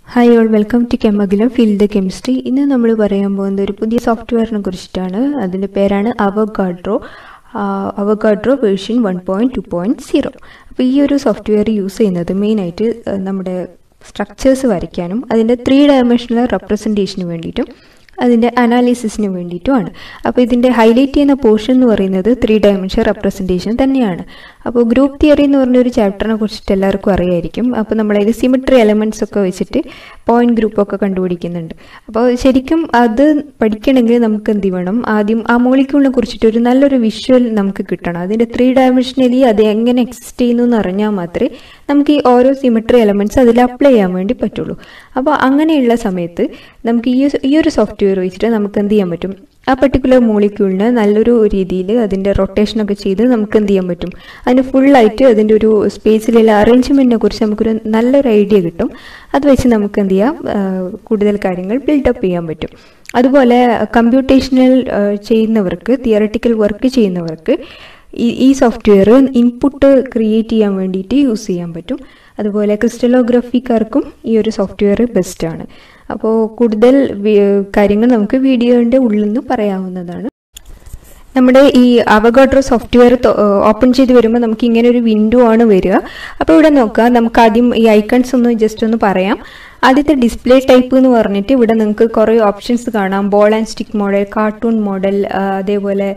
hi all welcome to കെമഗിലം field chemistry ഇന്ന് നമ്മൾ പറയാൻ പോകുന്നത് ഒരു പുതിയ സോഫ്റ്റ്വെയറിനെ കുറിച്ചിട്ടാണ് അതിൻ്റെ പേരാണ് Avogadro Avogadro version one point two point zero അപ്പോൾ ഈ ഒരു സോഫ്റ്റ്വെയർ യൂസ് ചെയ്യുന്നത് മെയിനായിട്ട് നമ്മുടെ സ്ട്രക്ചേഴ്സ് വരയ്ക്കാനും അതിൻ്റെ ത്രീ ഡയമെൻഷണൽ റെപ്രസെൻറ്റേഷന് വേണ്ടിയിട്ടും അതിൻ്റെ അനാലിസിസിന് വേണ്ടിയിട്ടുമാണ് അപ്പോൾ ഇതിൻ്റെ ഹൈലൈറ്റ് ചെയ്യുന്ന പോർഷൻ എന്ന് പറയുന്നത് ത്രീ ഡയമെൻഷൻ റെപ്രസെൻറ്റേഷൻ തന്നെയാണ് അപ്പോൾ ഗ്രൂപ്പ് തിയറി എന്ന് പറഞ്ഞൊരു ചാപ്റ്ററിനെ കുറിച്ചിട്ട് എല്ലാവർക്കും അറിയായിരിക്കും അപ്പോൾ നമ്മളതിൽ സിമിട്രി എലമെൻറ്റ്സ് ഒക്കെ വെച്ചിട്ട് പോയിന്റ് ഗ്രൂപ്പൊക്കെ കണ്ടുപിടിക്കുന്നുണ്ട് അപ്പോൾ ശരിക്കും അത് പഠിക്കണമെങ്കിൽ നമുക്ക് എന്ത് വേണം ആദ്യം ആ മോളിക്യൂളിനെ കുറിച്ചിട്ട് ഒരു നല്ലൊരു വിഷ്വൽ നമുക്ക് കിട്ടണം അതിൻ്റെ ത്രീ ഡയമെൻഷനലി അത് എങ്ങനെ എക്സിസ്റ്റ് ചെയ്യുന്നു എന്ന് അറിഞ്ഞാൽ മാത്രമേ നമുക്ക് ഈ ഓരോ സിമിട്രി എലമെൻറ്റ്സ് അതിൽ അപ്ലൈ ചെയ്യാൻ വേണ്ടി പറ്റുള്ളൂ അപ്പോൾ അങ്ങനെയുള്ള സമയത്ത് നമുക്ക് ഈ ഈ ഒരു സോഫ്റ്റ്വെയർ വെച്ചിട്ട് നമുക്ക് എന്ത് ചെയ്യാൻ പറ്റും ആ പെർട്ടിക്കുലർ മോളിക്യൂളിന് നല്ലൊരു രീതിയിൽ അതിൻ്റെ റൊട്ടേഷനൊക്കെ ചെയ്ത് നമുക്ക് എന്ത് ചെയ്യാൻ പറ്റും അതിന് ഫുള്ളായിട്ട് അതിൻ്റെ ഒരു സ്പേസിലുള്ള അറേഞ്ച്മെൻറ്റിനെ കുറിച്ച് നമുക്കൊരു നല്ലൊരു ഐഡിയ കിട്ടും അത് വെച്ച് നമുക്ക് എന്ത് ചെയ്യാം കൂടുതൽ കാര്യങ്ങൾ ബിൽഡപ്പ് ചെയ്യാൻ പറ്റും അതുപോലെ കമ്പ്യൂട്ടേഷണൽ ചെയ്യുന്നവർക്ക് തിയറട്ടിക്കൽ വർക്ക് ചെയ്യുന്നവർക്ക് ഈ ഈ സോഫ്റ്റ്വെയർ ഇൻപുട്ട് ക്രിയേറ്റ് ചെയ്യാൻ വേണ്ടിയിട്ട് യൂസ് ചെയ്യാൻ പറ്റും അതുപോലെ ക്രിസ്റ്റലോഗ്രഫിക്കാർക്കും ഈ ഒരു സോഫ്റ്റ്വെയർ ബെസ്റ്റാണ് അപ്പോൾ കൂടുതൽ കാര്യങ്ങൾ നമുക്ക് വീഡിയോൻ്റെ ഉള്ളിൽ നിന്ന് പറയാവുന്നതാണ് നമ്മുടെ ഈ അവഗോഡ്രോ സോഫ്റ്റ്വെയർ ഓപ്പൺ ചെയ്ത് വരുമ്പോൾ നമുക്ക് ഇങ്ങനെ ഒരു വിൻഡോ ആണ് വരിക അപ്പോൾ ഇവിടെ നോക്കുക നമുക്ക് ആദ്യം ഈ ഐക്കൺസ് ഒന്ന് ജസ്റ്റ് ഒന്ന് പറയാം ആദ്യത്തെ ഡിസ്പ്ലേ ടൈപ്പ് എന്ന് പറഞ്ഞിട്ട് ഇവിടെ നിങ്ങൾക്ക് കുറേ ഓപ്ഷൻസ് കാണാം ball and stick model cartoon model അതേപോലെ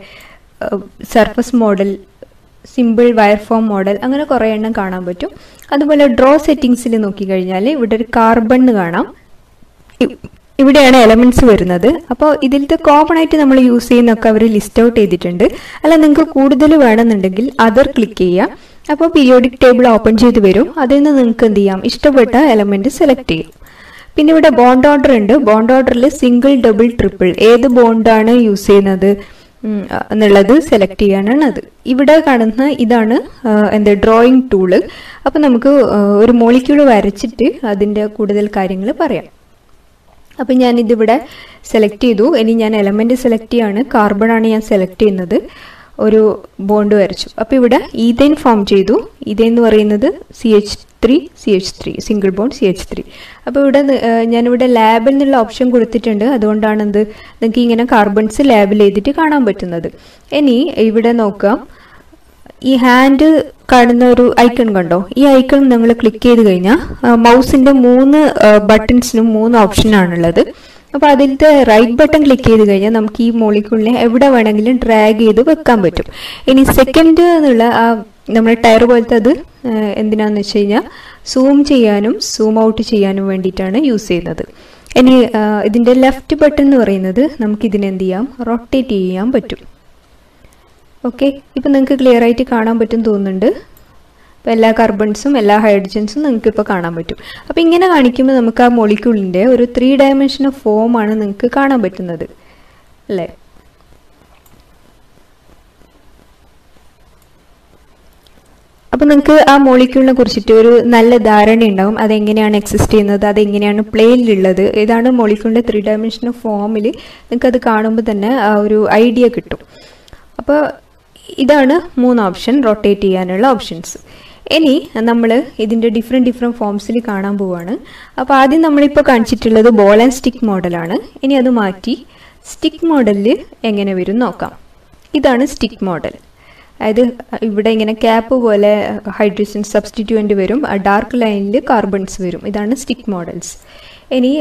surface model simple wire form model അങ്ങനെ കുറേ എണ്ണം കാണാൻ പറ്റും അതുപോലെ ഡ്രോ സെറ്റിങ്സിൽ നോക്കിക്കഴിഞ്ഞാൽ ഇവിടെ ഒരു കാർബൺ കാണാം ഇവിടെയാണ് എലമെന്റ്സ് വരുന്നത് അപ്പോൾ ഇതിലത്തെ കോമൺ ആയിട്ട് നമ്മൾ യൂസ് ചെയ്യുന്നൊക്കെ അവർ ലിസ്റ്റ് ഔട്ട് ചെയ്തിട്ടുണ്ട് അല്ല നിങ്ങൾക്ക് കൂടുതൽ വേണമെന്നുണ്ടെങ്കിൽ അതർ ക്ലിക്ക് ചെയ്യാം അപ്പോൾ പീരിയോഡിക് ടേബിൾ ഓപ്പൺ ചെയ്ത് വരും അതിൽ നിന്ന് നിങ്ങൾക്ക് എന്ത് ചെയ്യാം ഇഷ്ടപ്പെട്ട എലമെന്റ് സെലക്ട് ചെയ്യാം പിന്നെ ഇവിടെ ബോണ്ട് ഓർഡർ ഉണ്ട് ബോണ്ട് ഓർഡറിൽ സിംഗിൾ ഡബിൾ ട്രിപ്പിൾ ഏത് ബോണ്ടാണ് യൂസ് ചെയ്യുന്നത് എന്നുള്ളത് സെലക്ട് ചെയ്യാനാണ് അത് ഇവിടെ കാണുന്ന ഇതാണ് എന്താ ഡ്രോയിങ് ടൂള് അപ്പോൾ നമുക്ക് ഒരു മോളിക്യൂൾ വരച്ചിട്ട് അതിൻ്റെ കൂടുതൽ കാര്യങ്ങൾ പറയാം അപ്പം ഞാനിതിവിടെ സെലക്ട് ചെയ്തു ഇനി ഞാൻ എലമെൻറ്റ് സെലക്ട് ചെയ്യാണ് കാർബൺ ആണ് ഞാൻ സെലക്ട് ചെയ്യുന്നത് ഒരു ബോണ്ട് വരച്ചു അപ്പോൾ ഇവിടെ ഈതേൻ ഫോം ചെയ്തു ഈതേൻ എന്ന് പറയുന്നത് C H three C H three single bond C H three അപ്പോൾ ഇവിടെ ഞാനിവിടെ ലാബിൽ നിന്നുള്ള ഓപ്ഷൻ കൊടുത്തിട്ടുണ്ട് അതുകൊണ്ടാണ് എന്ത് നിങ്ങൾക്ക് ഇങ്ങനെ കാർബൺസ് ലാബിൽ ചെയ്തിട്ട് കാണാൻ പറ്റുന്നത് ഇനി ഇവിടെ നോക്കാം ഈ ഹാൻഡ് കാണുന്ന ഒരു ഐക്കൺ കണ്ടോ ഈ ഐക്കൺ നിങ്ങൾ ക്ലിക്ക് ചെയ്ത് കഴിഞ്ഞാൽ മൗസിന്റെ മൂന്ന് ബട്ടൺസിനും മൂന്ന് ഓപ്ഷനാണുള്ളത് അപ്പോൾ അതിലത്തെ റൈറ്റ് ബട്ടൺ ക്ലിക്ക് ചെയ്ത് കഴിഞ്ഞാൽ നമുക്ക് ഈ മോളിക്യൂളിനെ എവിടെ വേണമെങ്കിലും ഡ്രാഗ് ചെയ്ത് വെക്കാൻ പറ്റും ഇനി സെക്കൻഡ് എന്നുള്ള ആ നമ്മുടെ ടയർ പോലത്തെ അത് എന്തിനാന്ന് വെച്ച് കഴിഞ്ഞാൽ സൂം ചെയ്യാനും സൂം ഔട്ട് ചെയ്യാനും വേണ്ടിയിട്ടാണ് യൂസ് ചെയ്യുന്നത് ഇനി ഇതിൻ്റെ ലെഫ്റ്റ് ബട്ടൺ എന്ന് പറയുന്നത് നമുക്ക് ഇതിനെന്ത് ചെയ്യാം റൊട്ടേറ്റ് ചെയ്യാൻ പറ്റും ഓക്കെ ഇപ്പം നിങ്ങൾക്ക് ക്ലിയർ ആയിട്ട് കാണാൻ പറ്റും തോന്നുന്നുണ്ട് അപ്പോൾ എല്ലാ കാർബൺസും എല്ലാ ഹൈഡ്രജൻസും നിങ്ങൾക്ക് ഇപ്പോൾ കാണാൻ പറ്റും അപ്പോൾ ഇങ്ങനെ കാണിക്കുമ്പോൾ നമുക്ക് ആ മോളിക്യൂളിൻ്റെ ഒരു ത്രീ ഡയമെൻഷൻ ഫോമാണ് നിങ്ങൾക്ക് കാണാൻ പറ്റുന്നത് അല്ലേ അപ്പോൾ നിങ്ങൾക്ക് ആ മോളിക്യൂളിനെ കുറിച്ചിട്ട് ഒരു നല്ല ധാരണ ഉണ്ടാവും അതെങ്ങനെയാണ് എക്സിസ്റ്റ് ചെയ്യുന്നത് അതെങ്ങനെയാണ് പ്ലെയിനിലുള്ളത് ഇതാണ് മോളിക്യൂളിൻ്റെ ത്രീ ഡയമെൻഷൻ ഫോമിൽ നിങ്ങൾക്ക് അത് കാണുമ്പോൾ തന്നെ ആ ഒരു ഐഡിയ കിട്ടും അപ്പോൾ ഇതാണ് മൂന്ന് ഓപ്ഷൻ റൊട്ടേറ്റ് ചെയ്യാനുള്ള ഓപ്ഷൻസ് ഇനി നമ്മൾ ഇതിൻ്റെ ഡിഫറെൻറ്റ് ഡിഫറെൻറ്റ് ഫോംസിൽ കാണാൻ പോവാണ് അപ്പോൾ ആദ്യം നമ്മളിപ്പോൾ കാണിച്ചിട്ടുള്ളത് ബോൾ ആൻഡ് സ്റ്റിക്ക് മോഡലാണ് ഇനി അത് മാറ്റി സ്റ്റിക്ക് മോഡലിൽ എങ്ങനെ വരും നോക്കാം ഇതാണ് സ്റ്റിക്ക് മോഡൽ അതായത് ഇവിടെ ഇങ്ങനെ ക്യാപ്പ് പോലെ ഹൈഡ്രജൻ സബ്സ്റ്റിറ്റ്യൂവൻ്റ് വരും ഡാർക്ക് ലൈനിൽ കാർബൺസ് വരും ഇതാണ് സ്റ്റിക്ക് മോഡൽസ് ഇനി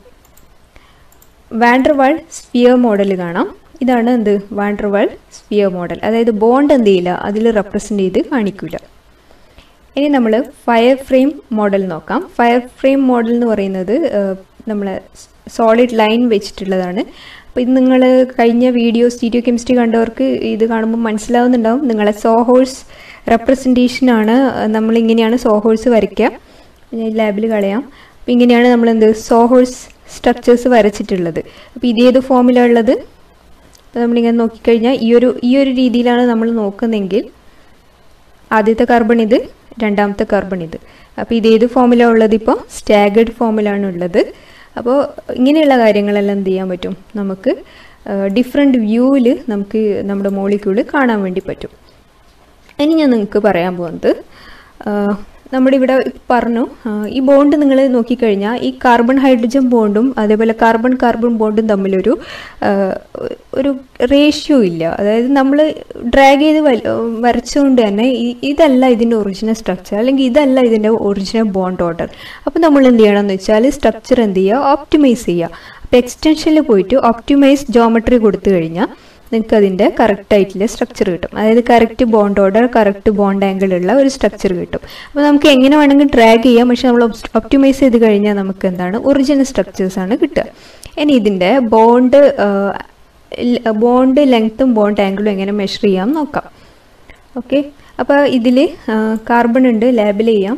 വാൻഡർവാൾ സ്പിയർ മോഡൽ കാണാം ഇതാണ് എന്ത് വാൻഡർവാൾ സ്പിയർ മോഡൽ അതായത് ബോണ്ട് എന്ത് ചെയ്യില്ല അതിൽ റെപ്രസെൻ്റ് ചെയ്ത് കാണിക്കില്ല ഇനി നമ്മൾ ഫയർ ഫ്രെയിം മോഡൽ നോക്കാം ഫയർ ഫ്രെയിം മോഡൽ എന്ന് പറയുന്നത് നമ്മൾ സോളിഡ് ലൈൻ വെച്ചിട്ടുള്ളതാണ് അപ്പോൾ ഇത് നിങ്ങൾ കഴിഞ്ഞ വീഡിയോ സ്റ്റീരിയോ കെമിസ്ട്രി കണ്ടവർക്ക് ഇത് കാണുമ്പോൾ മനസ്സിലാവുന്നുണ്ടാവും നിങ്ങളെ സോഹോഴ്സ് റെപ്രസെൻറ്റേഷനാണ് നമ്മളിങ്ങനെയാണ് സോഹോഴ്സ് വരയ്ക്കുക ഞാൻ ലാബിൽ കളയാം അപ്പോൾ ഇങ്ങനെയാണ് നമ്മൾ എന്ത് സോഹോഴ്സ് സ്ട്രക്ചേഴ്സ് വരച്ചിട്ടുള്ളത് അപ്പോൾ ഇതേത് ഫോമിലുള്ളത് അപ്പോൾ നമ്മളിങ്ങനെ നോക്കിക്കഴിഞ്ഞാൽ ഈ ഒരു ഈ ഒരു രീതിയിലാണ് നമ്മൾ നോക്കുന്നതെങ്കിൽ ആദ്യത്തെ കാർബൺ ഇത് രണ്ടാമത്തെ കാർബൺ ഇത് അപ്പോൾ ഇത് ഏത് ഫോമിലാണ് ഉള്ളത് ഇപ്പോൾ സ്റ്റാഗേർഡ് ഫോമിലാണ് ഉള്ളത് അപ്പോൾ ഇങ്ങനെയുള്ള കാര്യങ്ങളെല്ലാം എന്ത് ചെയ്യാൻ പറ്റും നമുക്ക് ഡിഫറെൻ്റ് വ്യൂവിൽ നമുക്ക് നമ്മുടെ മോളിക്യൂള് കാണാൻ വേണ്ടി പറ്റും ഇനി ഞാൻ നിങ്ങൾക്ക് പറയാൻ പോകുന്നത് നമ്മുടെ ഇവിടെ പറഞ്ഞു ആ, ഈ ബോണ്ട് നിങ്ങൾ നോക്കിക്കഴിഞ്ഞാൽ ഈ കാർബൺ ഹൈഡ്രജൻ ബോണ്ടും അതേപോലെ കാർബൺ കാർബൺ ബോണ്ടും തമ്മിലൊരു ആ, ഒരു റേഷ്യോ ഇല്ല അതായത് നമ്മൾ ഡ്രാഗ് ചെയ്ത് വൽ- വരച്ചുകൊണ്ട് തന്നെ ഈ- ഇതല്ല ഇതിൻ്റെ ഒറിജിനൽ സ്ട്രക്ചർ അല്ലെങ്കിൽ ഇതല്ല ഇതിൻ്റെ ഒറിജിനൽ ബോണ്ട് ഓർഡർ അപ്പോൾ നമ്മൾ എന്ത് ചെയ്യണം എന്ന് വെച്ചാൽ സ്ട്രക്ചർ എന്ത് ചെയ്യുക ഓപ്റ്റിമൈസ് ചെയ്യുക അപ്പോൾ എക്സ്റ്റൻഷനിൽ പോയിട്ട് ഓപ്റ്റിമൈസ് ജോമെട്രി കൊടുത്തു കഴിഞ്ഞാൽ നിങ്ങൾക്ക് അതിൻ്റെ കറക്റ്റ് ആയിട്ടുള്ള സ്ട്രക്ചർ കിട്ടും അതായത് correct bond order correct bond angle ഉള്ള ഒരു സ്ട്രക്ചർ കിട്ടും അപ്പോൾ നമുക്ക് എങ്ങനെ വേണമെങ്കിൽ ഡ്രാഗ് ചെയ്യാം പക്ഷെ നമ്മൾ ഒപ്റ്റിമൈസ് ചെയ്ത് കഴിഞ്ഞാൽ നമുക്ക് എന്താണ് ഒറിജിനൽ സ്ട്രക്ചേഴ്സ് ആണ് കിട്ടുക ഇനി ഇതിൻ്റെ ബോണ്ട് ബോണ്ട് ലെങ്ത്തും ബോണ്ട് ആംഗിളും എങ്ങനെ മെഷർ ചെയ്യാം നോക്കാം ഓക്കെ അപ്പോൾ ഇതിൽ കാർബൺ ഉണ്ട് ലേബൽ ചെയ്യാം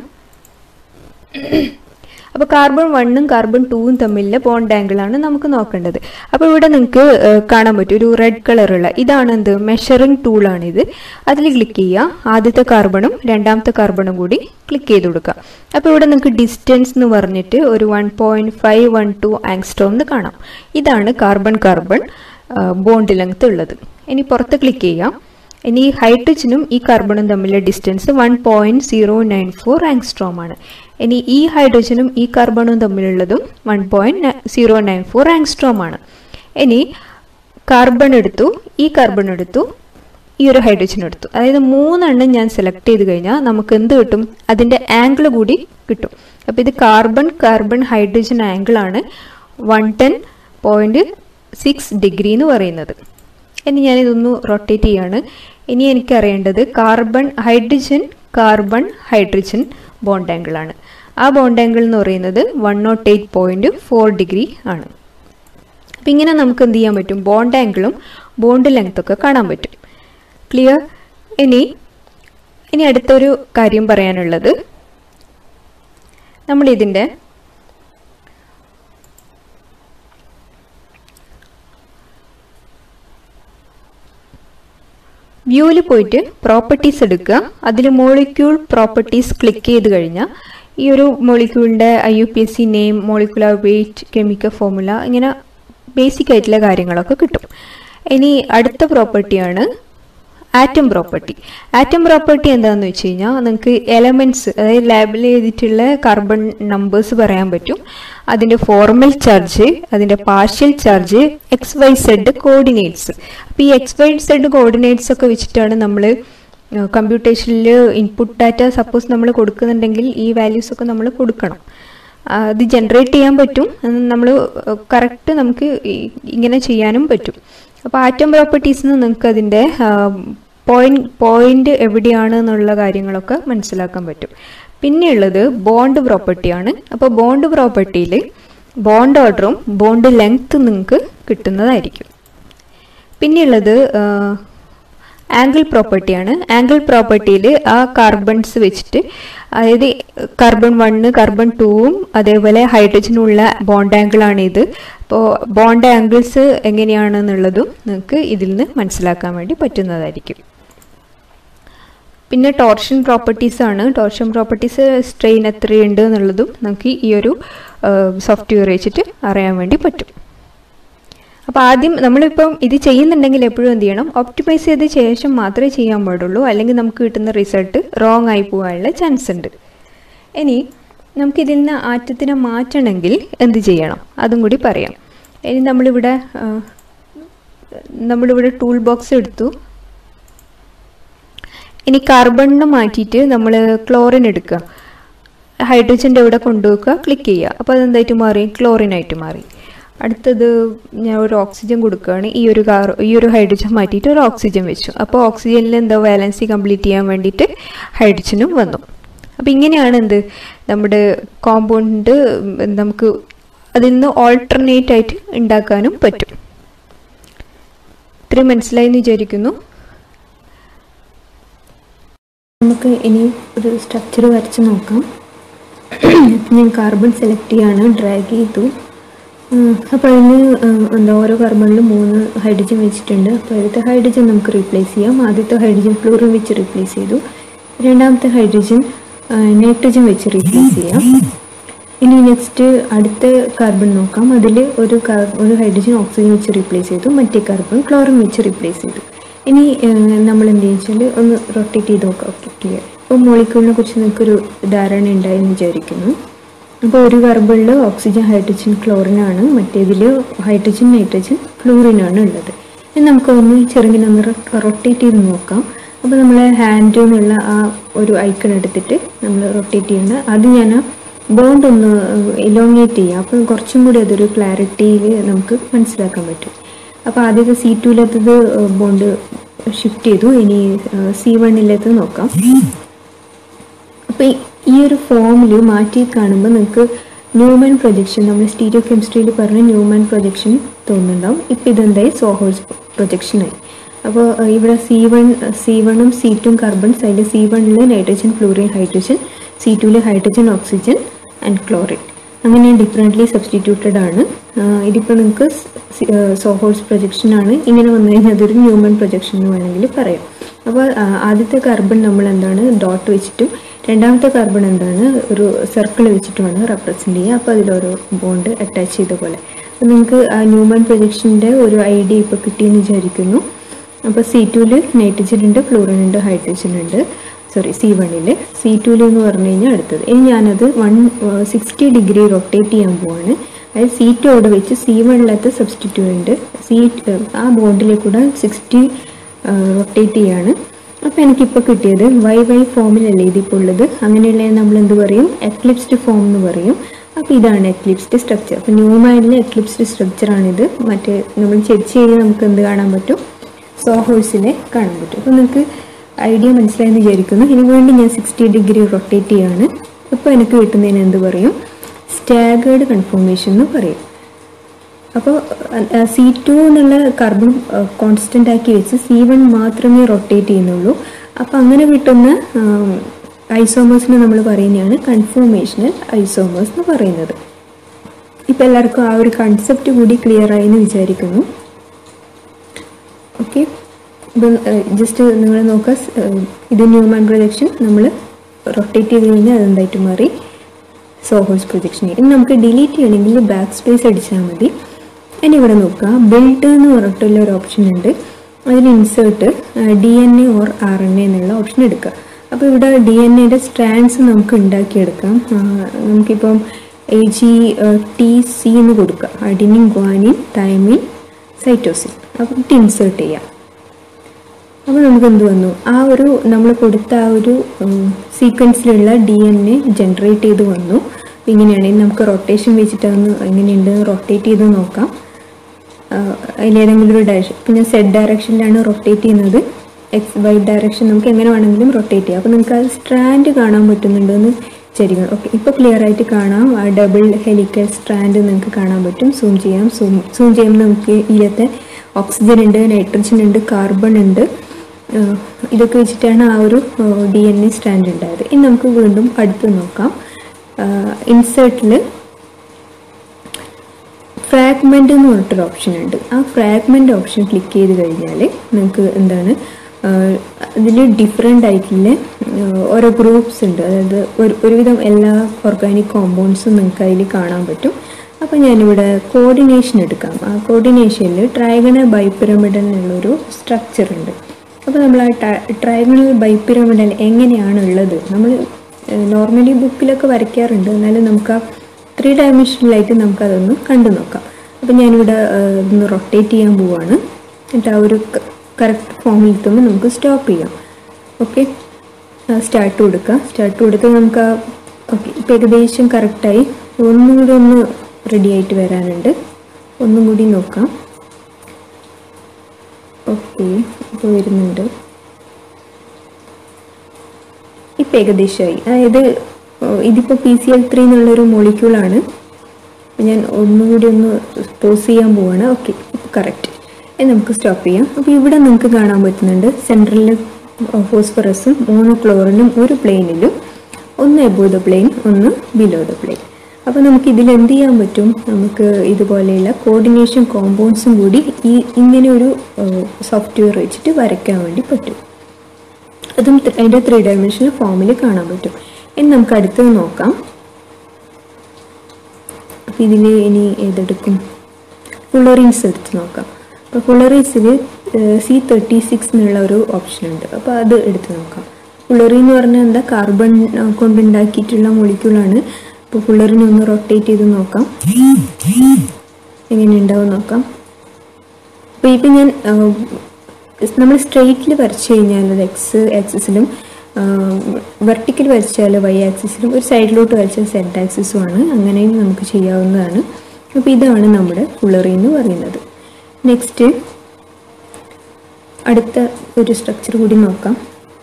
അപ്പോൾ കാർബൺ വണ്ണും കാർബൺ ടൂവും തമ്മിലുള്ള ബോണ്ട് ആംഗിളാണ് നമുക്ക് നോക്കേണ്ടത് അപ്പോൾ ഇവിടെ നിങ്ങൾക്ക് കാണാൻ പറ്റും ഒരു റെഡ് കളറുള്ള ഇതാണ് എന്ത് മെഷറിംഗ് ടൂളാണ് ഇത് അതിൽ ക്ലിക്ക് ചെയ്യുക ആദ്യത്തെ കാർബണും രണ്ടാമത്തെ കാർബണും കൂടി ക്ലിക്ക് ചെയ്ത് കൊടുക്കുക അപ്പോൾ ഇവിടെ നിങ്ങൾക്ക് ഡിസ്റ്റൻസ് എന്ന് പറഞ്ഞിട്ട് ഒരു one point five one two angstrom എന്ന് കാണാം ഇതാണ് കാർബൺ കാർബൺ ബോണ്ട് ലെങ്ത് ഉള്ളത് ഇനി പുറത്ത് ക്ലിക്ക് ചെയ്യാം ഇനി ഈ ഹൈഡ്രജനും ഈ കാർബണും തമ്മിലുള്ള distance one point zero nine four angstrom ആണ് ഇനി ഈ ഹൈഡ്രജനും ഈ കാർബണും തമ്മിലുള്ളതും one point zero nine four angstrom ആണ് ഇനി കാർബൺ എടുത്തു ഈ കാർബൺ എടുത്തു ഈ ഒരു ഹൈഡ്രജൻ എടുത്തു അതായത് മൂന്നെണ്ണം ഞാൻ സെലക്ട് ചെയ്ത് കഴിഞ്ഞാൽ നമുക്ക് എന്ത് കിട്ടും അതിൻ്റെ ആംഗിൾ കൂടി കിട്ടും അപ്പോൾ ഇത് കാർബൺ കാർബൺ ഹൈഡ്രജൻ ആംഗിൾ ആണ് one ten point six degree എന്ന് പറയുന്നത് ഇനി ഞാനിതൊന്ന് റൊട്ടേറ്റ് ചെയ്യാണ് ഇനി എനിക്ക് അറിയേണ്ടത് carbon hydrogen carbon hydrogen bond angle ആണ് ആ ബോണ്ട് ആംഗിൾ എന്ന് പറയുന്നത് one nought eight point four degree ആണ് അപ്പം ഇങ്ങനെ നമുക്ക് എന്ത് ചെയ്യാൻ പറ്റും ബോണ്ട് ആംഗിളും ബോണ്ട് ലെങ്ത് ഒക്കെ കാണാൻ പറ്റും ക്ലിയർ ഇനി ഇനി അടുത്തൊരു കാര്യം പറയാനുള്ളത് നമ്മൾ ഇതിൻ്റെ വ്യൂവിൽ പോയിട്ട് പ്രോപ്പർട്ടീസ് എടുക്കുക അതിൽ മോളിക്യൂൾ പ്രോപ്പർട്ടീസ് ക്ലിക്ക് ചെയ്ത് കഴിഞ്ഞാൽ ഈ ഒരു മോളിക്യൂളിൻ്റെ I U P S C name molecular weight chemical formula ഇങ്ങനെ ബേസിക് ആയിട്ടുള്ള കാര്യങ്ങളൊക്കെ കിട്ടും ഇനി അടുത്ത പ്രോപ്പർട്ടിയാണ് ആറ്റം പ്രോപ്പർട്ടി ആറ്റം പ്രോപ്പർട്ടി എന്താണെന്ന് വെച്ച് കഴിഞ്ഞാൽ നിങ്ങൾക്ക് എലമെൻറ്റ്സ് അതായത് ലാബിൽ ചെയ്തിട്ടുള്ള കാർബൺ നമ്പേഴ്സ് പറയാൻ പറ്റും അതിൻ്റെ ഫോർമൽ ചാർജ് അതിൻ്റെ partial charge X Y Z coordinates അപ്പോൾ ഈ എക്സ് വൈ സെഡ് കോർഡിനേറ്റ്സ് ഒക്കെ വെച്ചിട്ടാണ് നമ്മൾ കമ്പ്യൂട്ടേഷനിൽ ഇൻപുട്ട് ഡാറ്റ സപ്പോസ് നമ്മൾ കൊടുക്കുന്നുണ്ടെങ്കിൽ ഈ വാല്യൂസ് ഒക്കെ നമ്മൾ കൊടുക്കണം ആ, അത് ജനറേറ്റ് ചെയ്യാൻ പറ്റും നമ്മൾ കറക്റ്റ് നമുക്ക് ഈ- ഇങ്ങനെ ചെയ്യാനും പറ്റും അപ്പോൾ ആറ്റം പ്രോപ്പർട്ടീസിൽ നിന്ന് നിങ്ങൾക്ക് അതിൻ്റെ പോയിന്റ് പോയിന്റ് എവിടെയാണ് എന്നുള്ള കാര്യങ്ങളൊക്കെ മനസ്സിലാക്കാൻ പറ്റും പിന്നെയുള്ളത് ബോണ്ട് പ്രോപ്പർട്ടിയാണ് അപ്പോൾ ബോണ്ട് പ്രോപ്പർട്ടിയിൽ ബോണ്ട് ഓർഡറും ബോണ്ട് ലെങ്ത് നിങ്ങൾക്ക് കിട്ടുന്നതായിരിക്കും പിന്നെയുള്ളത് ആംഗിൾ പ്രോപ്പർട്ടിയാണ് ആംഗിൾ പ്രോപ്പർട്ടിയിൽ ആ കാർബൺസ് വെച്ചിട്ട് അതായത് കാർബൺ വണ്ണ് കാർബൺ ടൂവും അതേപോലെ ഹൈഡ്രജനുള്ള ബോണ്ട് ആംഗിളാണ് ഇത് അപ്പോൾ ബോണ്ട് ആംഗിൾസ് എങ്ങനെയാണെന്നുള്ളതും നിങ്ങൾക്ക് ഇതിൽ നിന്ന് മനസ്സിലാക്കാൻ വേണ്ടി പറ്റുന്നതായിരിക്കും പിന്നെ ടോർഷൻ പ്രോപ്പർട്ടീസ് ആണ് ടോർഷൻ പ്രോപ്പർട്ടീസ് സ്ട്രെയിൻ എത്രയുണ്ട് എന്നുള്ളതും നമുക്ക് ഈ ഒരു സോഫ്റ്റ്വെയർ വെച്ചിട്ട് അറിയാൻ വേണ്ടി പറ്റും അപ്പോൾ ആദ്യം നമ്മളിപ്പം ഇത് ചെയ്യുന്നുണ്ടെങ്കിൽ എപ്പോഴും എന്ത് ചെയ്യണം ഒപ്റ്റിമൈസ് ചെയ്ത ശേഷം മാത്രമേ ചെയ്യാൻ പാടുള്ളൂ അല്ലെങ്കിൽ നമുക്ക് കിട്ടുന്ന റിസൾട്ട് റോങ് ആയി പോകാനുള്ള ചാൻസ് ഉണ്ട് ഇനി നമുക്കിതിൽ നിന്ന് ആറ്റത്തിനെ മാറ്റണമെങ്കിൽ എന്ത് ചെയ്യണം അതും കൂടി പറയാം ഇനി നമ്മളിവിടെ ആ, നമ്മളിവിടെ ടൂൾ ബോക്സ് എടുത്തു ഇനി കാർബണിനെ മാറ്റിയിട്ട് നമ്മൾ ക്ലോറിൻ എടുക്കുക ഹൈഡ്രജൻ്റെ ഇവിടെ കൊണ്ടുവെക്കുക ക്ലിക്ക് ചെയ്യുക അപ്പോൾ അതെന്തായിട്ട് മാറി ക്ലോറിനായിട്ട് മാറി അടുത്തത് ഞാൻ ഒരു ഓക്സിജൻ കൊടുക്കുകയാണ് ഈ ഒരു കാർ ഈ ഒരു ഹൈഡ്രജൻ മാറ്റിയിട്ട് ഒരു ഓക്സിജൻ വെച്ചു അപ്പോൾ ഓക്സിജനിൽ എന്താ വാലൻസി കംപ്ലീറ്റ് ചെയ്യാൻ വേണ്ടിയിട്ട് ഹൈഡ്രജനും വന്നു അപ്പോൾ ഇങ്ങനെയാണ് എന്ത് നമ്മുടെ കോമ്പൗണ്ട് നമുക്ക് അതിൽ നിന്ന് ഓൾട്ടർനേറ്റ് ആയിട്ട് ഉണ്ടാക്കാനും പറ്റും ഇത്രയും മനസ്സിലായി എന്ന് വിചാരിക്കുന്നു നമുക്ക് ഇനി ഒരു സ്ട്രക്ചർ വരച്ച് നോക്കാം ഞാൻ കാർബൺ സെലക്ട് ചെയ്യാണ് ഡ്രാഗ് ചെയ്തു അപ്പോൾ അതിന് എന്താ ഓരോ കാർബണിലും മൂന്ന് ഹൈഡ്രജൻ വെച്ചിട്ടുണ്ട് അപ്പോൾ ആദ്യത്തെ ഹൈഡ്രജൻ നമുക്ക് റീപ്ലേസ് ചെയ്യാം ആദ്യത്തെ ഹൈഡ്രജൻ ഫ്ലൂറിൻ വെച്ച് റീപ്ലേസ് ചെയ്തു രണ്ടാമത്തെ ഹൈഡ്രജൻ നൈട്രജൻ വെച്ച് റീപ്ലേസ് ചെയ്യാം ഇനി നെക്സ്റ്റ് അടുത്ത കാർബൺ നോക്കാം അതിൽ ഒരു കാർ ഒരു ഹൈഡ്രജൻ ഓക്സിജൻ വെച്ച് റീപ്ലേസ് ചെയ്തു മറ്റേ കാർബൺ ക്ലോറിൻ വെച്ച് റീപ്ലേസ് ചെയ്തു ഇനി നമ്മൾ എന്ത് വെച്ചാൽ ഒന്ന് റൊട്ടേറ്റ് ചെയ്ത് നോക്കാം ഓക്കെ ക്ലിയർ അപ്പോൾ മോളിക്യൂളിനെ കുറിച്ച് നിങ്ങൾക്കൊരു ധാരണ ഉണ്ടായെന്ന് വിചാരിക്കുന്നു അപ്പോൾ ഒരു കാർബണിൽ ഓക്സിജൻ ഹൈഡ്രജൻ ക്ലോറിനാണ് മറ്റേതിൽ ഹൈഡ്രജൻ നൈട്രജൻ ഫ്ലൂറിനാണ് ഉള്ളത് ഇനി നമുക്ക് ഒന്ന് ചെറുങ്ങനെ ഒന്ന് റൊട്ടേറ്റ് ചെയ്ത് നോക്കാം അപ്പോൾ നമ്മൾ ഹാൻഡ് എന്നുള്ള ആ ഒരു ഐക്കൺ എടുത്തിട്ട് നമ്മൾ റൊട്ടേറ്റ് ചെയ്യണം അത് ഞാൻ ബോണ്ട് ഒന്ന് ഇലോങ്ങേറ്റ് ചെയ്യാം അപ്പം കുറച്ചും കൂടി അതൊരു ക്ലാരിറ്റിയിൽ നമുക്ക് മനസ്സിലാക്കാൻ പറ്റും അപ്പോൾ ആദ്യത്തെ സി ടുവിലത്തത് ബോണ്ട് ഷിഫ്റ്റ് ചെയ്തു ഇനി സി വണ്ണിലത്തത് നോക്കാം അപ്പോൾ ഈ ഒരു ഫോമിൽ മാറ്റി കാണുമ്പോൾ നിങ്ങൾക്ക് ന്യൂമാൻ പ്രൊജക്ഷൻ നമ്മൾ സ്റ്റീരിയോ കെമിസ്ട്രിയിൽ പറഞ്ഞ ന്യൂമാൻ പ്രൊജക്ഷൻ തോന്നുന്നുണ്ടാവും ഇപ്പം ഇതെന്തായി സോഹോൾസ് പ്രൊജക്ഷനായി അപ്പോൾ ഇവിടെ സി വൺ സി വണ്ണും സി ടും കാർബൺസ് അതിൽ സി വണ്ണിൽ നൈട്രജൻ ഫ്ലൂറിൻ ഹൈഡ്രജൻ സി ടുവിൽ ഹൈഡ്രജൻ ഓക്സിജൻ ആൻഡ് ക്ലോറിൻ അങ്ങനെ ഡിഫറെൻ്റ്ലി സബ്സ്റ്റിറ്റ്യൂട്ടഡ് ആണ് ഇതിപ്പോൾ നിങ്ങൾക്ക് സോഹോൾസ് പ്രൊജക്ഷൻ ആണ് ഇങ്ങനെ വന്നു കഴിഞ്ഞാൽ അതൊരു ന്യൂമൻ പ്രൊജക്ഷൻ എന്ന് വേണമെങ്കിൽ പറയാം അപ്പോൾ ആദ്യത്തെ കാർബൺ നമ്മൾ എന്താണ് ഡോട്ട് വെച്ചിട്ടും രണ്ടാമത്തെ കാർബൺ എന്താണ് ഒരു സർക്കിൾ വെച്ചിട്ടുമാണ് റെപ്രസെൻ്റ് ചെയ്യുക അപ്പോൾ അതിലൊരു ബോണ്ട് അറ്റാച്ച് ചെയ്ത പോലെ അപ്പോൾ നിങ്ങൾക്ക് ആ ന്യൂമൻ പ്രൊജക്ഷൻ്റെ ഒരു ഐഡിയ ഇപ്പോൾ കിട്ടിയെന്ന് വിചാരിക്കുന്നു അപ്പോൾ സി ടുവിൽ നൈട്രജൻ ഉണ്ട് ഫ്ലൂറിൻ ഉണ്ട് ഹൈഡ്രജൻ ഉണ്ട് സോറി സി വണ്ണിൽ സി ടുവിൽ എന്ന് പറഞ്ഞു കഴിഞ്ഞാൽ അടുത്തത് ഇനി ഞാനത് വൺ സിക്സ്റ്റി ഡിഗ്രി റൊട്ടേറ്റ് ചെയ്യാൻ പോവാണ് അതായത് സി ടു അവിടെ വെച്ച് സി വണ്ണിലത്തെ സബ്സ്റ്റിറ്റ്യൂവൻ്റ് സി ആ ബോണ്ടിലേക്ക് കൂടെ സിക്സ്റ്റി റൊട്ടേറ്റ് ചെയ്യാണ് അപ്പോൾ എനിക്കിപ്പോൾ കിട്ടിയത് വൈ വൈ ഫോമിലല്ലേ ഇതിപ്പോൾ ഉള്ളത് അങ്ങനെയുള്ള നമ്മൾ എന്ത് പറയും എക്ലിപ്സ്ഡ് ഫോം എന്ന് പറയും അപ്പോൾ ഇതാണ് എക്ലിപ്സ്ഡ് സ്ട്രക്ചർ അപ്പോൾ ന്യൂമാനിലെ എക്ലിപ്സ്ഡ് സ്ട്രക്ചറാണിത് മറ്റേ നമ്മൾ ചെക്ക് ചെയ്ത് നമുക്ക് എന്ത് കാണാൻ പറ്റും സോഹോഴ്സിനെ കാണാൻ പറ്റും അപ്പോൾ നിങ്ങൾക്ക് ഐഡിയ മനസ്സിലായെന്ന് വിചാരിക്കുന്നു ഇതിനു വേണ്ടി ഞാൻ സിക്സ്റ്റി ഡിഗ്രി റൊട്ടേറ്റ് ചെയ്യാണ് ഇപ്പോൾ എനിക്ക് കിട്ടുന്നതിന് എന്ത് പറയും സ്റ്റാഗേർഡ് കൺഫർമേഷൻ എന്ന് പറയും അപ്പോൾ സി ടു എന്നുള്ള കാർബൺ കോൺസ്റ്റൻ്റ് ആക്കി വെച്ച് സി വൺ മാത്രമേ റൊട്ടേറ്റ് ചെയ്യുന്നുള്ളൂ അപ്പോൾ അങ്ങനെ കിട്ടുന്ന ഐസോമേഴ്സിനെ നമ്മൾ പറയുന്നതാണ് കൺഫോർമേഷണൽ ഐസോമേഴ്സ് എന്ന് പറയുന്നത് ഇപ്പോൾ എല്ലാവർക്കും ആ ഒരു കൺസെപ്റ്റ് കൂടി ക്ലിയർ ആയി എന്ന് വിചാരിക്കുന്നു ഓക്കെ ഇപ്പം ജസ്റ്റ് നിങ്ങൾ നോക്കുക ഇത് ന്യൂമാൻ പ്രൊജക്ഷൻ നമ്മൾ റൊട്ടേറ്റ് ചെയ്ത് കഴിഞ്ഞാൽ അതെന്തായിട്ട് മാറി സോഹോൾസ് പ്രൊജക്ഷൻ ഇനി നമുക്ക് ഡിലീറ്റ് ചെയ്യണമെങ്കിൽ ബാക്ക് സ്പേസ് അടിച്ചാൽ മതി ഇനി ഇവിടെ നോക്കുക ബിൽഡ് എന്ന് പറഞ്ഞിട്ടുള്ള ഒരു ഓപ്ഷൻ ഉണ്ട് അതിൽ insert D N A or R N A എന്നുള്ള ഓപ്ഷൻ എടുക്കുക അപ്പോൾ ഇവിടെ ഡി എൻ എയുടെ സ്ട്രാൻഡ്സ് നമുക്ക് ഉണ്ടാക്കിയെടുക്കാം നമുക്കിപ്പം എ ജി ടി സി എന്ന് കൊടുക്കുക അഡിനിൻ ഗ്വാനിൻ തൈമിൻ സൈറ്റോസിൻ അപ്പോൾ ഇത് ഇൻസേർട്ട് ചെയ്യാം അപ്പോൾ നമുക്ക് എന്ത് വന്നു ആ ഒരു നമ്മൾ കൊടുത്ത ആ ഒരു സീക്വൻസിലുള്ള ഡി എൻ എ ജനറേറ്റ് ചെയ്ത് വന്നു ഇങ്ങനെയാണെങ്കിൽ നമുക്ക് റൊട്ടേഷൻ വെച്ചിട്ട് അതൊന്ന് എങ്ങനെയുണ്ട് റൊട്ടേറ്റ് ചെയ്ത് നോക്കാം അതിലേതെങ്കിലും ഒരു ഡയറക്ഷൻ ഇപ്പം ഞാൻ സെഡ് ഡയറക്ഷനിലാണ് റൊട്ടേറ്റ് ചെയ്യുന്നത് എക്സ് വൈ ഡയറക്ഷൻ നമുക്ക് എങ്ങനെ വേണമെങ്കിലും റൊട്ടേറ്റ് ചെയ്യാം അപ്പോൾ നിങ്ങൾക്ക് ആ സ്ട്രാൻഡ് കാണാൻ പറ്റുന്നുണ്ടെന്ന് വിചാരിക്കണം ഓക്കെ ഇപ്പോൾ ക്ലിയർ ആയിട്ട് കാണാം ആ ഡബിൾ ഹെലിക്കൽ സ്ട്രാൻഡ് നിങ്ങൾക്ക് കാണാൻ പറ്റും സൂം ചെയ്യാം സൂം സൂം ചെയ്യുമ്പോൾ നമുക്ക് ഇതിലത്തെ ഓക്സിജൻ ഉണ്ട് നൈട്രജൻ ഉണ്ട് കാർബൺ ഉണ്ട് ഇതൊക്കെ വെച്ചിട്ടാണ് ആ ഒരു ഡി എൻ എ സ്റ്റാൻഡ് ഉണ്ടായത് ഇനി നമുക്ക് വീണ്ടും അടുത്ത് നോക്കാം ഇൻസേർട്ടിൽ ഫ്രാഗ്മെൻ്റ് എന്ന് പറഞ്ഞിട്ടൊരു ഓപ്ഷൻ ഉണ്ട് ആ ഫ്രാഗ്മെൻ്റ് ഓപ്ഷൻ ക്ലിക്ക് ചെയ്ത് കഴിഞ്ഞാൽ നിങ്ങൾക്ക് എന്താണ് ഇതിൽ ഡിഫറെൻ്റ് ആയിട്ടുള്ള ഓരോ ഗ്രൂപ്പ്സ് ഉണ്ട് അതായത് ഒരു ഒരുവിധം എല്ലാ ഓർഗാനിക് കോമ്പൗണ്ട്സും നിങ്ങൾക്ക് അതിൽ കാണാൻ പറ്റും അപ്പോൾ ഞാനിവിടെ കോർഡിനേഷൻ എടുക്കാം ആ കോർഡിനേഷനിൽ ട്രൈഗണൽ ബൈപ്പിരമിഡൽ എന്നുള്ളൊരു സ്ട്രക്ചർ ഉണ്ട് അപ്പോൾ നമ്മൾ ആ ട്രൈഗണൽ ബൈപ്പിരമിഡൽ എങ്ങനെയാണ് ഉള്ളത് നമ്മൾ നോർമലി ബുക്കിലൊക്കെ വരയ്ക്കാറുണ്ട് എന്നാലും നമുക്ക് ആ ത്രീ ഡയമെൻഷനിലായിട്ട് നമുക്കതൊന്ന് കണ്ടു നോക്കാം അപ്പോൾ ഞാനിവിടെ ഒന്ന് റൊട്ടേറ്റ് ചെയ്യാൻ പോവാണ് എന്നിട്ട് ആ ഒരു കറക്റ്റ് ഫോമിൽ എത്തുമ്പോൾ നമുക്ക് സ്റ്റോപ്പ് ചെയ്യാം ഓക്കെ സ്റ്റാർട്ട് കൊടുക്കുക സ്റ്റാർട്ട് കൊടുത്ത് നമുക്ക് ആ ഓക്കെ ഇപ്പോൾ ഏകദേശം കറക്റ്റായി ഒന്നും കൂടി ഒന്ന് റെഡി ആയിട്ട് വരാനുണ്ട് ഒന്നും കൂടി നോക്കാം ഓക്കെ ഇപ്പോൾ വരുന്നുണ്ട് ഇപ്പം ഏകദേശമായി അതായത് ഇതിപ്പോൾ പി സി എൽ ത്രീ എന്നുള്ളൊരു മോളിക്യൂളാണ് ഞാൻ ഒന്നുകൂടി ഒന്ന് പോസ് ചെയ്യാൻ പോവാണ് ഓക്കെ ഇപ്പോൾ കറക്റ്റ് നമുക്ക് സ്റ്റോപ്പ് ചെയ്യാം അപ്പോൾ ഇവിടെ നിങ്ങൾക്ക് കാണാൻ പറ്റുന്നുണ്ട് സെൻട്രലിൽ ഫോസ്ഫറസും മൂന്ന് ക്ലോറിനും ഒരു പ്ലെയിനിലും ഒന്ന് എബോ ദ പ്ലെയിൻ ഒന്ന് ബിലോ ദ പ്ലെയിൻ അപ്പോൾ നമുക്ക് ഇതിൽ എന്ത് ചെയ്യാൻ പറ്റും നമുക്ക് ഇതുപോലെയുള്ള കോർഡിനേഷൻ കോമ്പൗണ്ട്സും കൂടി ഈ ഇങ്ങനെ ഒരു സോഫ്റ്റ്വെയർ വെച്ചിട്ട് വരയ്ക്കാൻ വേണ്ടി പറ്റും അതും അതിൻ്റെ ത്രീ ഡയമെൻഷണൽ ഫോമിൽ കാണാൻ പറ്റും ഇനി നമുക്ക് അടുത്തത് നോക്കാം അപ്പോൾ ഇതിൽ ഇനി ഏതെടുക്കും ഫുള്ളറിൻസ് എടുത്ത് നോക്കാം അപ്പോൾ ഫുള്ളറീസിൽ സി തേർട്ടി സിക്സ് എന്നുള്ള ഒരു ഓപ്ഷൻ ഉണ്ട് അപ്പോൾ അത് എടുത്ത് നോക്കാം ഫുള്ളറി എന്ന് പറഞ്ഞാൽ എന്താ കാർബൺ കൊണ്ടുണ്ടാക്കിയിട്ടുള്ള മോളിക്യൂളാണ് അപ്പോൾ ഫുള്ളറിനെ ഒന്ന് റൊട്ടേറ്റ് ചെയ്ത് നോക്കാം എങ്ങനെ ഉണ്ടാവും നോക്കാം അപ്പോൾ ഇപ്പം ഞാൻ നമ്മൾ സ്ട്രെയിറ്റിൽ വരച്ചു കഴിഞ്ഞാൽ അത് എക്സ് ആക്സിസിലും വെർട്ടിക്കൽ വരച്ചാൽ വൈ ആക്സിസിലും ഒരു സൈഡിലോട്ട് വരച്ചാൽ സെഡ് ആക്സിസുമാണ് അങ്ങനെയും നമുക്ക് ചെയ്യാവുന്നതാണ് അപ്പോൾ ഇതാണ് നമ്മുടെ ഫുള്ളറി എന്ന് പറയുന്നത് നെക്സ്റ്റ് അടുത്ത ഒരു സ്ട്രക്ചർ കൂടി നോക്കാം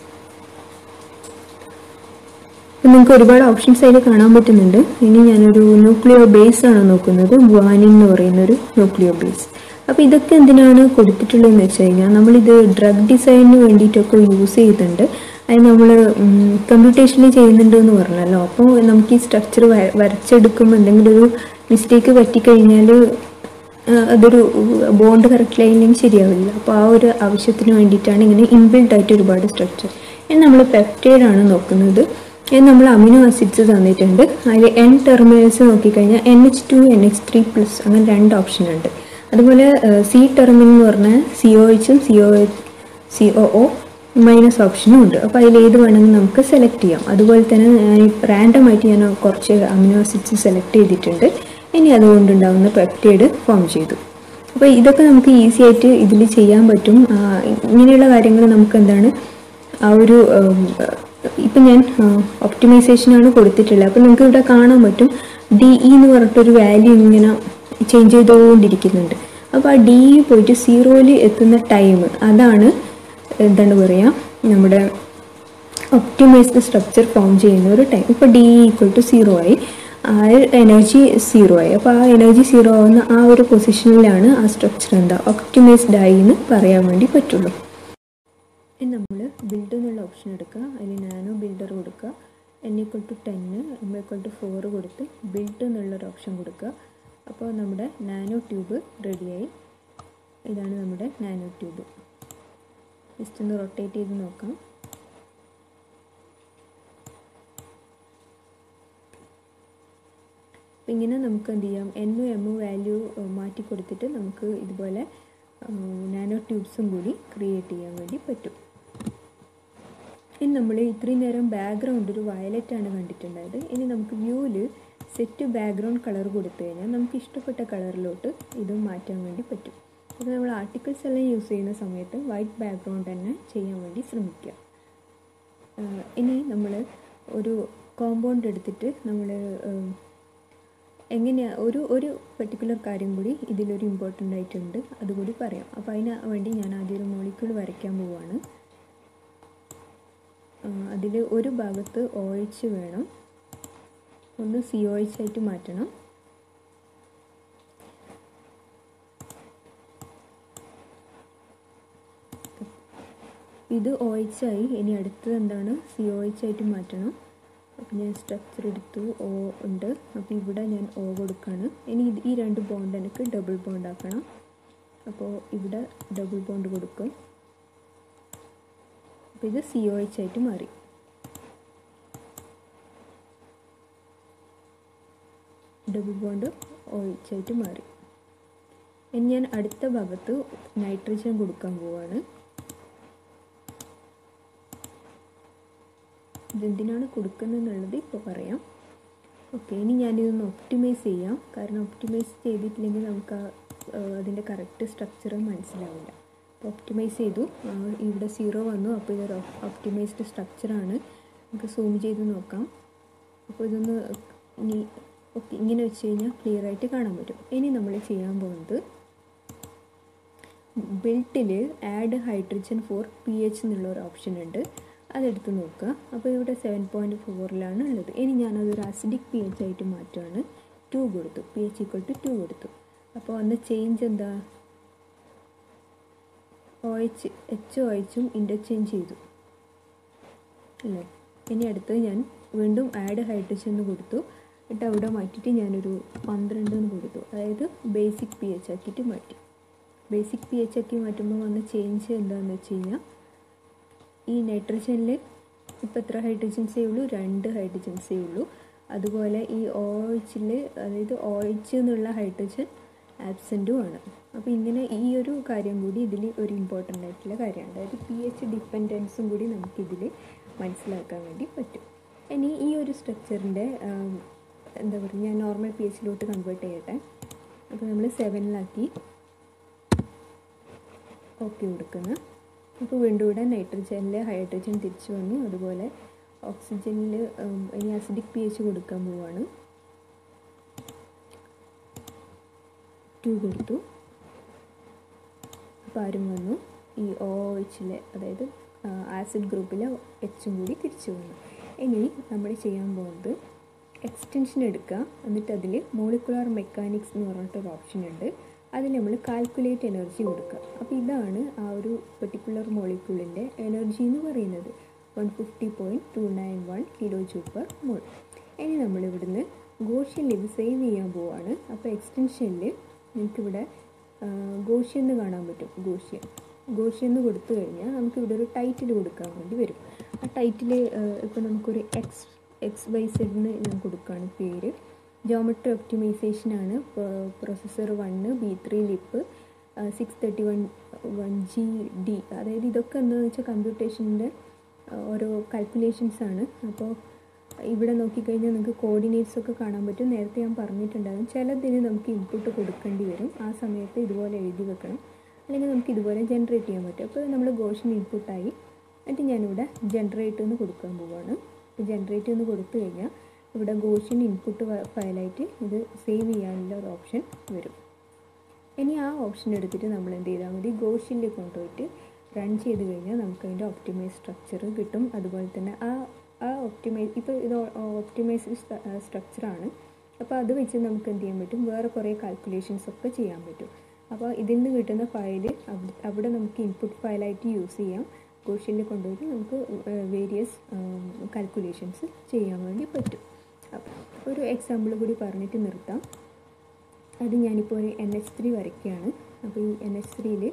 നിങ്ങൾക്ക് ഒരുപാട് ഓപ്ഷൻസ് അതിൽ കാണാൻ പറ്റുന്നുണ്ട് ഇനി ഞാനൊരു ന്യൂക്ലിയോ ബേസ് ആണ് നോക്കുന്നത് ഗുവാനിൻ എന്ന് പറയുന്ന ഒരു ന്യൂക്ലിയോ ബേസ് അപ്പോൾ ഇതൊക്കെ എന്തിനാണ് കൊടുത്തിട്ടുള്ളതെന്ന് വെച്ച് കഴിഞ്ഞാൽ നമ്മളിത് ഡ്രഗ് ഡിസൈനിന് വേണ്ടിയിട്ടൊക്കെ യൂസ് ചെയ്യുന്നുണ്ട് അത് നമ്മൾ കമ്പ്യൂട്ടേഷനിൽ ചെയ്യുന്നുണ്ട് എന്ന് പറഞ്ഞല്ലോ അപ്പോൾ നമുക്ക് ഈ സ്ട്രക്ചർ വരച്ചെടുക്കുമ്പോൾ എന്തെങ്കിലും ഒരു മിസ്റ്റേക്ക് പറ്റിക്കഴിഞ്ഞാൽ അതൊരു ബോണ്ട് കറക്റ്റ് ലൈനിങ് ശരിയാവില്ല അപ്പോൾ ആ ഒരു ആവശ്യത്തിന് വേണ്ടിയിട്ടാണ് ഇങ്ങനെ ഇൻബിൽഡ് ആയിട്ട് ഒരുപാട് സ്ട്രക്ചർ ഇനി നമ്മൾ പെപ്റ്റൈഡ് ആണ് നോക്കുന്നത് ഇനി നമ്മൾ അമിനോ ആസിഡ്സ് തന്നിട്ടുണ്ട് അതിൽ എൻ ടെർമിനൽസ് നോക്കിക്കഴിഞ്ഞാൽ N H two N H three plus അങ്ങനെ രണ്ട് ഓപ്ഷൻ ഉണ്ട് അതുപോലെ സി ടെർമിനൽ എന്ന് പറഞ്ഞാൽ സി ഒ എച്ചും C O C O O minus ഓപ്ഷനും ഉണ്ട് അപ്പോൾ അതിൽ ഏത് വേണമെങ്കിൽ നമുക്ക് സെലക്ട് ചെയ്യാം അതുപോലെ തന്നെ ഞാൻ റാൻഡം ആയിട്ട് ഞാൻ കുറച്ച് അമിനോ ആസിഡ്സ് സെലക്ട് ചെയ്തിട്ടുണ്ട് ഇനി അതുകൊണ്ടുണ്ടാകുന്ന പെപ്റ്റൈഡ് ഫോം ചെയ്തു അപ്പോൾ ഇതൊക്കെ നമുക്ക് ഈസി ആയിട്ട് ഇതിൽ ചെയ്യാൻ പറ്റും ഇങ്ങനെയുള്ള കാര്യങ്ങൾ നമുക്ക് എന്താണ് ആ ഒരു ഇപ്പം ഞാൻ ഒപ്റ്റിമൈസേഷനാണ് കൊടുത്തിട്ടുള്ളത് അപ്പോൾ നമുക്ക് ഇവിടെ കാണാൻ പറ്റും ഡി ഇ എന്ന് പറഞ്ഞിട്ടൊരു വാല്യൂ ഇങ്ങനെ ചേഞ്ച് ചെയ്തുകൊണ്ടിരിക്കുന്നുണ്ട് അപ്പോൾ ആ ഡി ഇ പോയിട്ട് സീറോയിൽ എത്തുന്ന ടൈം അതാണ് എന്താണ് പറയുക നമ്മുടെ ഒപ്റ്റിമൈസ്ഡ് സ്ട്രക്ചർ ഫോം ചെയ്യുന്ന ഒരു ടൈം ഇപ്പോൾ ഡി ഈക്വൽ ടു സീറോ ആയി ആ എനർജി സീറോ ആയി അപ്പോൾ ആ എനർജി സീറോ ആവുന്ന ആ ഒരു പൊസിഷനിലാണ് ആ സ്ട്രക്ചർ എന്താ ഒപ്റ്റിമൈസ്ഡ് ആയി എന്ന് പറയാൻ വേണ്ടി പറ്റുള്ളൂ ഇനി നമ്മൾ ബിൽഡ് എന്നുള്ള ഓപ്ഷൻ എടുക്കുക അതിൽ നാനോ ബിൽഡർ കൊടുക്കുക എൻ ഈക്വൽ ടു ടെന്ന് എം ഈക്വൽ ടു ഫോർ കൊടുത്ത് ബിൽഡ് എന്നുള്ളൊരു ഓപ്ഷൻ കൊടുക്കുക അപ്പോൾ നമ്മുടെ നാനോ ട്യൂബ് റെഡിയായി ഇതാണ് നമ്മുടെ നാനോ ട്യൂബ് ജസ്റ്റ് ഒന്ന് റൊട്ടേറ്റ് ചെയ്ത് നോക്കാം അപ്പം ഇങ്ങനെ നമുക്ക് എന്ത് ചെയ്യാം എന്നും എമ്മും വാല്യൂ മാറ്റി കൊടുത്തിട്ട് നമുക്ക് ഇതുപോലെ നാനോ ട്യൂബ്സും കൂടി ക്രിയേറ്റ് ചെയ്യാൻ വേണ്ടി പറ്റും ഇനി നമ്മൾ ഇത്രയും നേരം ബാക്ക്ഗ്രൗണ്ട് ഒരു വയലറ്റ് ആണ് കണ്ടിട്ടുണ്ടായത് ഇനി നമുക്ക് വ്യൂവിൽ സെറ്റ് ബാക്ക്ഗ്രൗണ്ട് കളർ കൊടുത്തു കഴിഞ്ഞാൽ നമുക്ക് ഇഷ്ടപ്പെട്ട കളറിലോട്ട് ഇത് മാറ്റാൻ വേണ്ടി പറ്റും അപ്പോൾ നമ്മൾ ആർട്ടിക്കിൾസ് എല്ലാം യൂസ് ചെയ്യുന്ന സമയത്ത് വൈറ്റ് ബാക്ക്ഗ്രൗണ്ട് തന്നെ ചെയ്യാൻ വേണ്ടി ശ്രമിക്കുക ഇനി നമ്മൾ ഒരു കോമ്പൗണ്ട് എടുത്തിട്ട് നമ്മൾ എങ്ങനെയാണ് ഒരു ഒരു പെർട്ടിക്കുലർ കാര്യം കൂടി ഇതിലൊരു ഇമ്പോർട്ടൻ്റ് ആയിട്ടുണ്ട് അതുകൂടി പറയാം അപ്പോൾ അതിന് വേണ്ടി ഞാൻ ആദ്യം ഒരു മോളിക്യൂൾ വരയ്ക്കാൻ പോവുകയാണ് അതിൽ ഒരു ഭാഗത്ത് ഒ എച്ച് വേണം ഒന്ന് സി ഒ എച്ച് ആയിട്ട് മാറ്റണം ഇത് ഒ എച്ച് ആയി ഇനി അടുത്തത് എന്താണ് സി ഒ എച്ച് ആയിട്ട് മാറ്റണം അപ്പോൾ ഞാൻ സ്ട്രക്ചർ എടുത്തു ഒ ഉണ്ട് അപ്പോൾ ഇവിടെ ഞാൻ ഒ കൊടുക്കുകയാണ് ഇനി ഇത് ഈ രണ്ട് ബോണ്ട് എനിക്ക് ഡബിൾ ബോണ്ട് ആക്കണം അപ്പോൾ ഇവിടെ ഡബിൾ ബോണ്ട് കൊടുക്കും അപ്പോൾ ഇത് സി ഒ എച്ച് ആയിട്ട് മാറി ഡബിൾ ബോണ്ട് ഒ എച്ച് ആയിട്ട് മാറി ഇനി ഞാൻ അടുത്ത ഭാഗത്ത് നൈട്രജൻ കൊടുക്കാൻ പോവാണ് ഇതെന്തിനാണ് കൊടുക്കുന്നതെന്നുള്ളത് ഇപ്പോൾ പറയാം ഓക്കെ ഇനി ഞാനിതൊന്ന് ഒപ്റ്റിമൈസ് ചെയ്യാം കാരണം ഒപ്റ്റിമൈസ് ചെയ്തിട്ടില്ലെങ്കിൽ നമുക്ക് അതിൻ്റെ കറക്റ്റ് സ്ട്രക്ചർ മനസ്സിലാവില്ല അപ്പോൾ ഒപ്റ്റിമൈസ് ചെയ്തു ഇവിടെ സീറോ വന്നു അപ്പോൾ ഇതൊരു ഒപ്റ്റിമൈസ്ഡ് സ്ട്രക്ചറാണ് നമുക്ക് സൂം ചെയ്ത് നോക്കാം അപ്പോൾ ഇതൊന്ന് ഇനി ഓക്കെ ഇങ്ങനെ വെച്ച് കഴിഞ്ഞാൽ ക്ലിയർ ആയിട്ട് കാണാൻ പറ്റും ഇനി നമ്മൾ ചെയ്യാൻ പോകുന്നത് ബിൽട്ടിൽ add hydrogen for P H എന്നുള്ള ഒരു ഓപ്ഷൻ ഉണ്ട് അതെടുത്ത് നോക്കുക അപ്പോൾ ഇവിടെ സെവൻ പോയിൻറ്റ് ഫോറിലാണ് ഉള്ളത് ഇനി ഞാനതൊരു അസിഡിക് പി എച്ച് ആയിട്ട് മാറ്റുകയാണ് ടു കൊടുത്തു P H equal to two കൊടുത്തു അപ്പോൾ അന്ന് ചേഞ്ച് എന്താ ഒ എച്ച് എച്ച് ഒ എച്ചും ഇൻ്റർചേഞ്ച് ചെയ്തു അല്ലേ ഇനി അടുത്ത് ഞാൻ വീണ്ടും ആഡ് ഹൈഡ്രജൻ എന്ന് കൊടുത്തു എന്നിട്ട് അവിടെ മാറ്റിയിട്ട് ഞാനൊരു പന്ത്രണ്ട് എന്ന് കൊടുത്തു അതായത് ബേസിക് പി എച്ച് ആക്കിയിട്ട് മാറ്റി ബേസിക് പി എച്ച് ആക്കി മാറ്റുമ്പോൾ വന്ന ചേഞ്ച് എന്താണെന്ന് വെച്ച് കഴിഞ്ഞാൽ ഈ നൈട്രജനിൽ ഇപ്പോൾ എത്ര ഹൈഡ്രജൻസേ ഉള്ളൂ രണ്ട് ഹൈഡ്രജൻസേ ഉള്ളൂ അതുപോലെ ഈ ഒ എച്ചിൽ അതായത് ഒ എച്ച് എന്നുള്ള ഹൈഡ്രജൻ ആബ്സെൻറ്റും ആണ് അപ്പോൾ ഇങ്ങനെ ഈ ഒരു കാര്യം കൂടി ഇതിൽ ഒരു ഇമ്പോർട്ടൻ്റ് ആയിട്ടുള്ള കാര്യമാണ് അതായത് പി എച്ച് ഡിപ്പെൻഡൻസും കൂടി നമുക്കിതിൽ മനസ്സിലാക്കാൻ വേണ്ടി പറ്റും ഇനി ഈ ഒരു സ്ട്രക്ചറിൻ്റെ എന്താ പറയുക ഞാൻ നോർമൽ പി എച്ചിലോട്ട് കൺവേർട്ട് ചെയ്യട്ടെ അപ്പോൾ നമ്മൾ സെവനിലാക്കി ഓക്കെ കൊടുക്കുന്ന അപ്പോൾ വീണ്ടും ഇവിടെ നൈട്രജനിൽ ഹൈഡ്രജൻ തിരിച്ചു വന്നു അതുപോലെ ഓക്സിജനിൽ ഇനി അസിഡിക് പി എച്ച് കൊടുക്കാൻ പോവാണ് ടു കൊടുത്തു അപ്പോൾ ആരും വന്നു ഈ ഒ എച്ചിലെ അതായത് ആസിഡ് ഗ്രൂപ്പിലെ എച്ചും കൂടി തിരിച്ചു വന്നു ഇനി നമ്മൾ ചെയ്യാൻ പോകുന്നത് എക്സ്റ്റൻഷൻ എടുക്കുക എന്നിട്ട് അതിൽ മോളിക്കുലാർ മെക്കാനിക്സ് എന്ന് പറഞ്ഞിട്ടൊരു ഓപ്ഷൻ ഉണ്ട് അതിൽ നമ്മൾ കാൽക്കുലേറ്റ് എനർജി കൊടുക്കുക അപ്പോൾ ഇതാണ് ആ ഒരു പെർട്ടിക്കുലർ മോളിക്യൂളിൻ്റെ എനർജി എന്ന് പറയുന്നത് one fifty point two nine one kilo joule per mole ഇനി നമ്മൾ ഇവിടുന്ന് ഗോഷ്യനിൽ ഇത് സേവ് ചെയ്യാൻ പോവാണ് അപ്പോൾ എക്സ്റ്റൻഷനിൽ നിങ്ങൾക്കിവിടെ ഗോഷ്യൻ എന്ന് കാണാൻ പറ്റും ഗോഷ്യൻ ഗോഷ്യൻ എന്ന് കൊടുത്തു കഴിഞ്ഞാൽ നമുക്കിവിടെ ഒരു ടൈറ്റിൽ കൊടുക്കാൻ വേണ്ടി വരും ആ ടൈറ്റിൽ ഇപ്പോൾ നമുക്കൊരു എക്സ് എക്സ് വൈ സെഡിന് ഞാൻ കൊടുക്കുകയാണ് പേര് ജോമെട്രി ഒപ്റ്റിമൈസേഷൻ ആണ് processor one B three lip six thirty one one G D അതായത് ഇതൊക്കെ എന്താണെന്ന് വെച്ചാൽ കമ്പ്യൂട്ടേഷൻ്റെ ഓരോ കാൽക്കുലേഷൻസ് ആണ് അപ്പോൾ ഇവിടെ നോക്കിക്കഴിഞ്ഞാൽ നിങ്ങൾക്ക് കോർഡിനേറ്റ്സ് ഒക്കെ കാണാൻ പറ്റും നേരത്തെ ഞാൻ പറഞ്ഞിട്ടുണ്ടാകും ചിലതിന് നമുക്ക് ഇൻപുട്ട് കൊടുക്കേണ്ടി വരും ആ സമയത്ത് ഇതുപോലെ എഴുതി വെക്കണം അല്ലെങ്കിൽ നമുക്ക് ഇതുപോലെ ജനറേറ്റ് ചെയ്യാൻ പറ്റും അപ്പോൾ നമ്മൾ ഗോഷൻ ഇൻപുട്ടായി എന്നിട്ട് ഞാനിവിടെ ജനറേറ്റ് എന്ന് കൊടുക്കാൻ പോവുകയാണ് ജനറേറ്റ് എന്ന് കൊടുത്തു കഴിഞ്ഞാൽ ഇവിടെ ഗോഷൻ ഇൻപുട്ട് ഫയലായിട്ട് ഇത് സേവ് ചെയ്യാനുള്ള ഒരു ഓപ്ഷൻ വരും ഇനി ആ ഓപ്ഷൻ എടുത്തിട്ട് നമ്മൾ എന്ത് ചെയ്താൽ മതി ഗോഷിൽ കൊണ്ടുപോയിട്ട് റൺ ചെയ്ത് കഴിഞ്ഞാൽ നമുക്ക് അതിൻ്റെ ഒപ്റ്റിമൈസ് സ്ട്രക്ചർ കിട്ടും അതുപോലെ തന്നെ ആ ആ ഒപ്റ്റിമൈസ് ഇപ്പോൾ ഇത് ഒപ്റ്റിമൈസ് സ്ട്രക്ചറാണ് അപ്പോൾ അത് വെച്ച് നമുക്ക് എന്ത് ചെയ്യാൻ പറ്റും വേറെ കുറേ കാൽക്കുലേഷൻസ് ഒക്കെ ചെയ്യാൻ പറ്റും അപ്പോൾ ഇതിൽ നിന്ന് കിട്ടുന്ന ഫയൽ അവിടെ നമുക്ക് ഇൻപുട്ട് ഫയലായിട്ട് യൂസ് ചെയ്യാം ഗോഷ്യനിൽ കൊണ്ടുപോയിട്ട് നമുക്ക് വേരിയസ് കാൽക്കുലേഷൻസ് ചെയ്യാൻ വേണ്ടി പറ്റും ഒരു എക്സാമ്പിൾ കൂടി പറഞ്ഞിട്ട് നിർത്താം അത് ഞാനിപ്പോൾ ഒരു എൻ എച്ച് ത്രീ വരയ്ക്കുകയാണ് അപ്പോൾ ഈ എൻ എച്ച് ത്രീയിൽ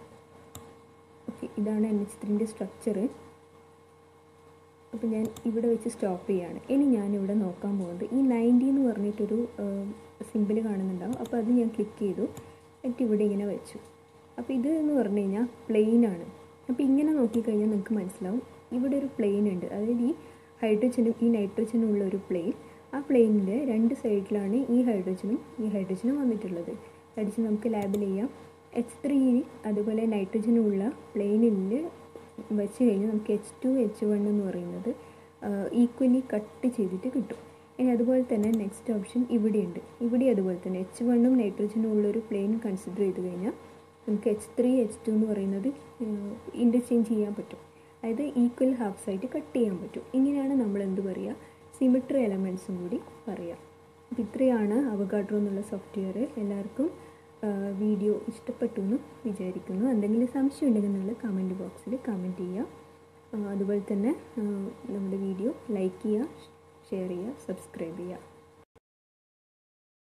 ഓക്കെ ഇതാണ് എൻ എച്ച് ത്രീൻ്റെ സ്ട്രക്ചർ അപ്പോൾ ഞാൻ ഇവിടെ വെച്ച് സ്റ്റോപ്പ് ചെയ്യുകയാണ് ഇനി ഞാനിവിടെ നോക്കാൻ പോകുന്നത് ഈ നയൻറ്റി എന്ന് പറഞ്ഞിട്ടൊരു സിമ്പിൾ കാണുന്നുണ്ടാവും അപ്പോൾ അത് ഞാൻ ക്ലിക്ക് ചെയ്തു എന്നിട്ട് ഇവിടെ ഇങ്ങനെ വെച്ചു അപ്പോൾ ഇത് എന്ന് പറഞ്ഞു കഴിഞ്ഞാൽ പ്ലെയിൻ ആണ് അപ്പോൾ ഇങ്ങനെ നോക്കിക്കഴിഞ്ഞാൽ നിങ്ങൾക്ക് മനസ്സിലാവും ഇവിടെ ഒരു പ്ലെയിൻ ഉണ്ട് അതായത് ഈ ഹൈഡ്രജനും ഈ നൈട്രജനും ഉള്ള ഒരു പ്ലെയിൻ ആ പ്ലെയിനിൻ്റെ രണ്ട് സൈഡിലാണ് ഈ ഹൈഡ്രജനും ഈ ഹൈഡ്രജനും വന്നിട്ടുള്ളത് ഹൈഡ്രജൻ നമുക്ക് ലാബിൽ ചെയ്യാം എച്ച് ത്രീ അതുപോലെ നൈട്രജനും ഉള്ള പ്ലെയിനിൽ വെച്ച് കഴിഞ്ഞാൽ നമുക്ക് എച്ച് ടു എച്ച് വൺ എന്ന് പറയുന്നത് ഈക്വലി കട്ട് ചെയ്തിട്ട് കിട്ടും ഇനി അതുപോലെ തന്നെ നെക്സ്റ്റ് ഓപ്ഷൻ ഇവിടെയുണ്ട് ഇവിടെ അതുപോലെ തന്നെ എച്ച് വണ്ണും നൈട്രജനും ഉള്ളൊരു പ്ലെയിൻ കൺസിഡർ ചെയ്ത് കഴിഞ്ഞാൽ നമുക്ക് എച്ച് ത്രീ എച്ച് ടു എന്ന് പറയുന്നത് ഇൻ്റർചേഞ്ച് ചെയ്യാൻ പറ്റും അതായത് ഈക്വൽ ഹാഫ്സ് ആയിട്ട് കട്ട് ചെയ്യാൻ പറ്റും ഇങ്ങനെയാണ് നമ്മൾ എന്ത് പറയുക സിമിട്രി എലമെൻസും കൂടി പറയാം അപ്പോൾ ഇത്രയാണ് അവഗാഡ്രോ എന്നുള്ള സോഫ്റ്റ്വെയർ എല്ലാവർക്കും വീഡിയോ ഇഷ്ടപ്പെട്ടു എന്ന് വിചാരിക്കുന്നു എന്തെങ്കിലും സംശയം ഉണ്ടെങ്കിൽ നിങ്ങൾ കമൻറ്റ് ബോക്സിൽ കമൻറ്റ് ചെയ്യുക അതുപോലെ തന്നെ നമ്മുടെ വീഡിയോ ലൈക്ക് ചെയ്യുക ഷെയർ ചെയ്യുക സബ്സ്ക്രൈബ് ചെയ്യുക